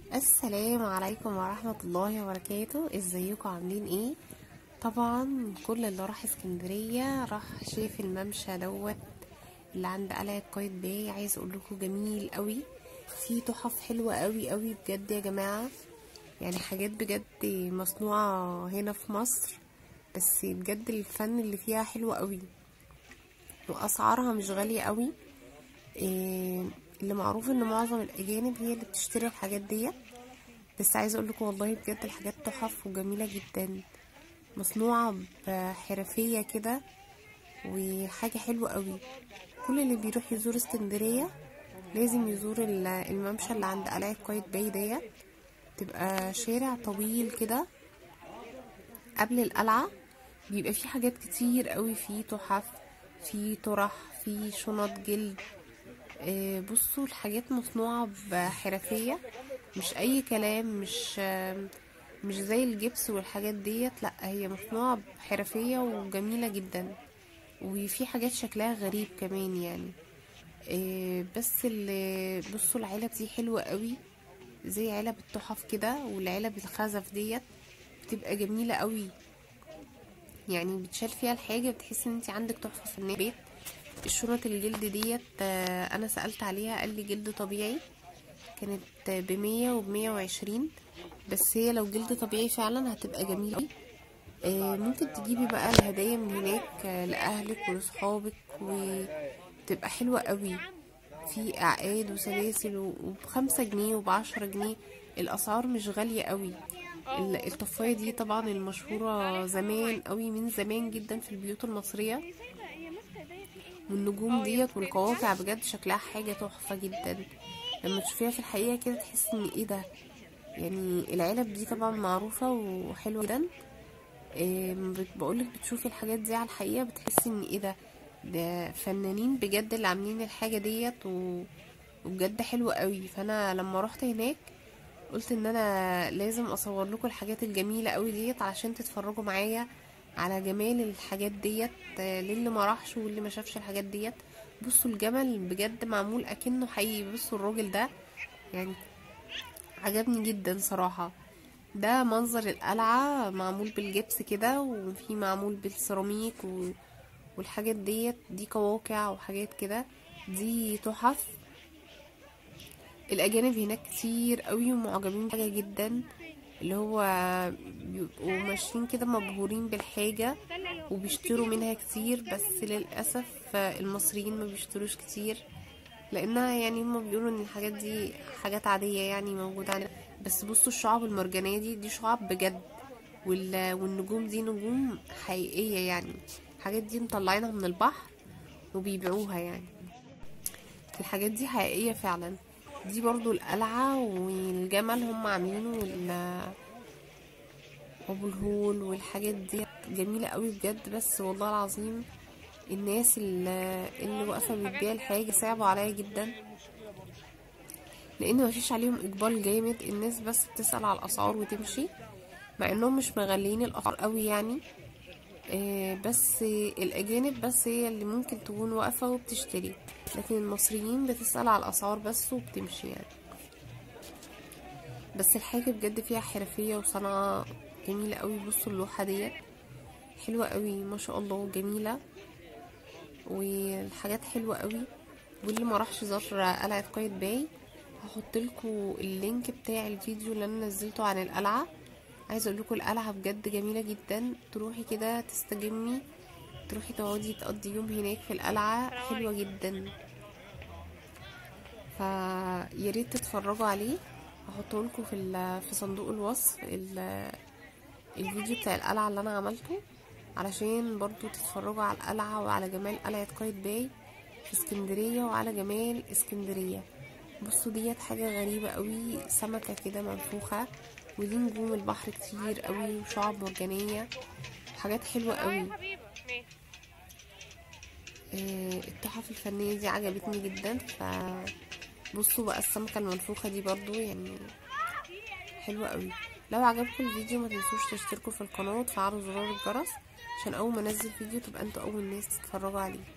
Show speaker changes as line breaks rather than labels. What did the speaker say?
السلام عليكم ورحمة الله وبركاته ازيكم عاملين ايه طبعا كل اللي راح اسكندرية راح شاف الممشى دوت اللي عند قلعة قايد باي عايز اقول لكم جميل قوي فيه تحف حلوة قوي قوي بجد يا جماعة يعني حاجات بجد مصنوعة هنا في مصر بس بجد الفن اللي فيها حلو قوي واسعارها مش غالية قوي إيه اللي معروف ان معظم الاجانب هي اللي بتشتري الحاجات ديت بس عايزه اقول لكم والله بجد الحاجات تحف وجميله جدا مصنوعه بحرفيه كده وحاجه حلوه قوي كل اللي بيروح يزور اسكندريه لازم يزور الممشى اللي عند قلعه قايد باي ديت تبقى شارع طويل كده قبل القلعه بيبقى فيه حاجات كتير قوي فيه تحف فيه طرح فيه شنط جلد بصوا الحاجات مصنوعة بحرفية مش اي كلام مش مش زي الجبس والحاجات ديت لا هي مصنوعة بحرفية وجميلة جدا وفي حاجات شكلها غريب كمان يعني بس اللي بصوا العلب دي حلوة قوي زي علب التحف كده والعلب الخزف ديت بتبقى جميلة قوي يعني بتشال فيها الحاجة بتحس ان انت عندك تحفة في البيت الشنط الجلد ديت انا سألت عليها قال لي جلد طبيعي كانت بمية وبمية وعشرين بس هي لو جلد طبيعي فعلا هتبقى جميلة ممكن تجيبي بقى الهدايا من هناك لأهلك ولصحابك وتبقى حلوة قوي في اعقاد وسلاسل وبخمسة جنيه وبعشرة جنيه الاسعار مش غالية قوي الطفاية دي طبعا المشهورة زمان قوي من زمان جدا في البيوت المصرية والنجوم ديت والقواقع بجد شكلها حاجة تحفة جدا لما تشوفيها في الحقيقة كده تحس ان ايه ده يعني العلب دي طبعا معروفة وحلوة جدا إيه بقولك بتشوفي الحاجات دي على الحقيقة بتحسي ان ايه ده ده فنانين بجد اللي عاملين الحاجة ديت و... وبجد حلوة قوي فانا لما رحت هناك قلت ان انا لازم اصور لكم الحاجات الجميلة قوي ديت علشان تتفرجوا معايا على جمال الحاجات ديت للي ما راحش واللي ما شافش الحاجات ديت بصوا الجمل بجد معمول اكنه حقيقي بصوا الراجل ده يعني عجبني جدا صراحة ده منظر القلعة معمول بالجبس كده وفي معمول بالسيراميك و... والحاجات ديت دي قواقع وحاجات كده دي تحف الاجانب هناك كتير قوي ومعجبين بحاجة جدا اللي هو بيبقوا ماشيين كده مبهورين بالحاجة وبيشتروا منها كتير بس للأسف المصريين ما بيشتروش كتير لأنها يعني هما بيقولوا ان الحاجات دي حاجات عادية يعني موجودة عندنا بس بصوا الشعاب المرجانية دي دي شعاب بجد والنجوم دي نجوم حقيقية يعني الحاجات دي مطلعينها من البحر وبيبيعوها يعني الحاجات دي حقيقية فعلا دي برضو القلعة والجمل هم عاملينه وال ابو الهول والحاجات دي جميلة قوي بجد بس والله العظيم الناس اللي, اللي واقفة بتبيع الحاجة صعبوا عليا جدا لان مفيش عليهم اقبال جامد الناس بس بتسأل على الاسعار وتمشي مع انهم مش مغلين الاسعار قوي يعني بس الاجانب بس هي اللي ممكن تكون واقفه وبتشتري لكن المصريين بتسال على الاسعار بس وبتمشي يعني بس الحاجه بجد فيها حرفيه وصنعه جميله قوي بصوا اللوحه ديت حلوه قوي ما شاء الله جميله والحاجات حلوه قوي واللي ما راحش زار قلعه قايد باي هحط لكم اللينك بتاع الفيديو اللي انا نزلته عن القلعه عايزه اقول لكم القلعه بجد جميله جدا تروحي كده تستجمي تروحي تقعدي تقضي يوم هناك في القلعه حلوه جدا فيا ريت تتفرجوا عليه هحطه لكم في في صندوق الوصف الفيديو بتاع القلعه اللي انا عملته علشان برضو تتفرجوا على القلعه وعلى جمال قلعه قايد باي في اسكندريه وعلى جمال اسكندريه بصوا ديت حاجه غريبه قوي سمكه كده منفوخه ودي نجوم البحر كتير قوي وشعب مرجانية حاجات حلوة قوي آه التحف الفنية دي عجبتني جدا ف بصوا بقى السمكة المنفوخة دي برضو يعني حلوة قوي لو عجبكم الفيديو ما تنسوش تشتركوا في القناة وتفعلوا زرار الجرس عشان اول ما انزل فيديو تبقى انتوا اول ناس تتفرجوا عليه